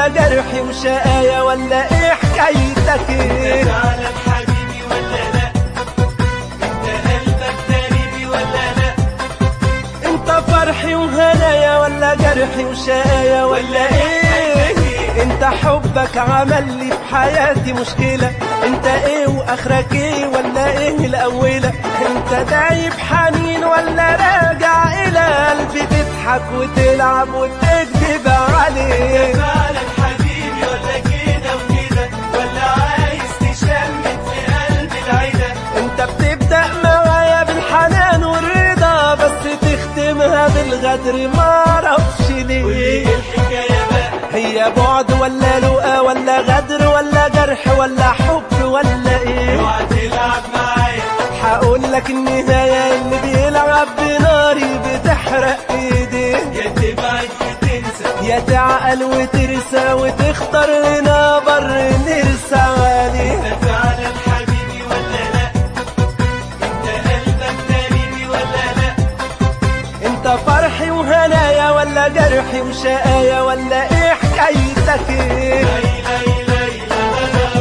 ولا جرحي وشقايا ولا ايه حكايتك ايه فعلا حبيبي ولا لا انت قلبك داريبي ولا لا انت فرحي وهنايا ولا جرحي وشقايا ولا ايه انت حبك عمل لي في حياتي مشكلة انت ايه واخرك ايه ولا ايه الاولى انت دايب حنين ولا راجع الى قلبي تضحك وتلعب وتكذب عليه فعلا حبيبي ولا كده وكده ولا عايز تشمت في قلبي العدا انت بتبدأ معايا بالحنان والرضا بس تختمها بالغدر ما اعرفش ليه وايه الحكاية بقى هي بعد ولا لقا ولا غدر ولا جرح ولا حب ولا ايه اوعى تلعب معايا هقول لك النهاية اللي بيلعب بناري بتحرق ايديه يا تبعد وتنسى يا تعقل وترسى وتختار لنا بر نرسى عليه انت فعلا حبيبي ولا لا انت قلبك داريبي ولا لا انت فرحي وهنايا ولا جرحي وشقايا ولا ايه حكايتك ايه لا لا لا لا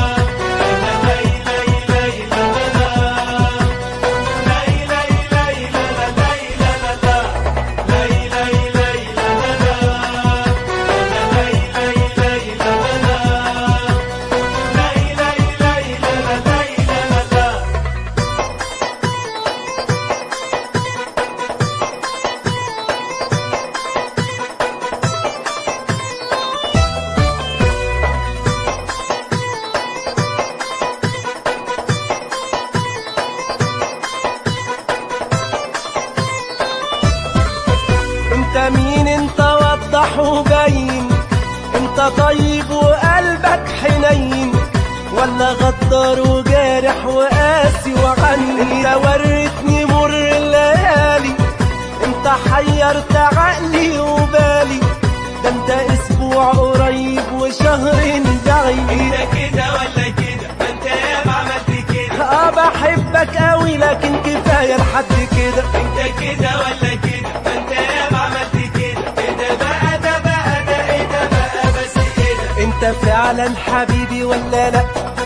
انت مين انت وضح وبين انت طيب وقلبك حنين ولا غدار وجارح وقاسي وعني انت وريتني مر الليالي انت حيرت عقلي وبالي ده انت اسبوع قريب وشهر بعيد انت كده ولا كده ما انت ياما عملت كده اه بحبك قوي لكن كفايه لحد كده انت كده ولا كده ما انت ياما عملت كده ايه ده بقى ده بقى ده ايه ده بقى بس كده انت فعلا حبيبي ولا لا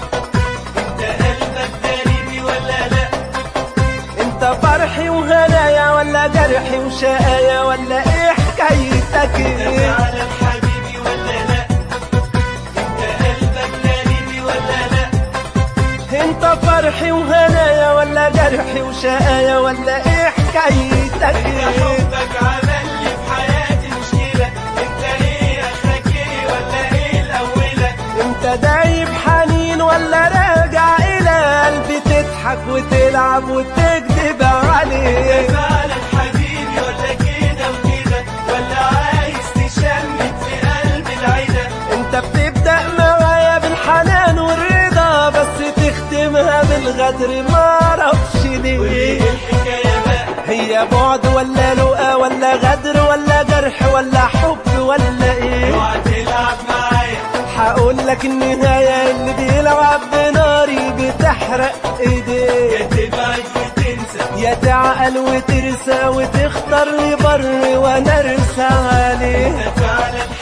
انت قلبك داريبي ولا لا انت فرحي وهنايا ولا جرحي وشقايا ولا ايه حكايتك انت ايه فعلا حبيبي ولا لا انت قلبك داريبي ولا لا انت فرحي وهنايا ولا جرحي وشقايا ولا ايه حكايتك انت ايه حبك عمل لي في حياتي مشكلة انت ايه اخرك ايه ولا ايه الاولى انت دايب حنين ولا راجع الى قلبي تضحك وتلعب وتكذب عليه فعلا حبيبي ولا كده وكده ولا عايز تشمت في قلبي العدا انت بتبدأ معايا بالحنان والرضا بس تختمها بالغدر ما اعرفش وايه ليه الحكاية بقى هي بعد ولا لقا ولا غدر ولا جرح ولا حب ولا ايه اوعى تلعب معايا هقول لك النهاية اللي بيلعب بناري بتحرق يا ايديه تبعد وتنسى يا تعقل وترسى وتختار لي بر وانا ارسى عليه انت فعلا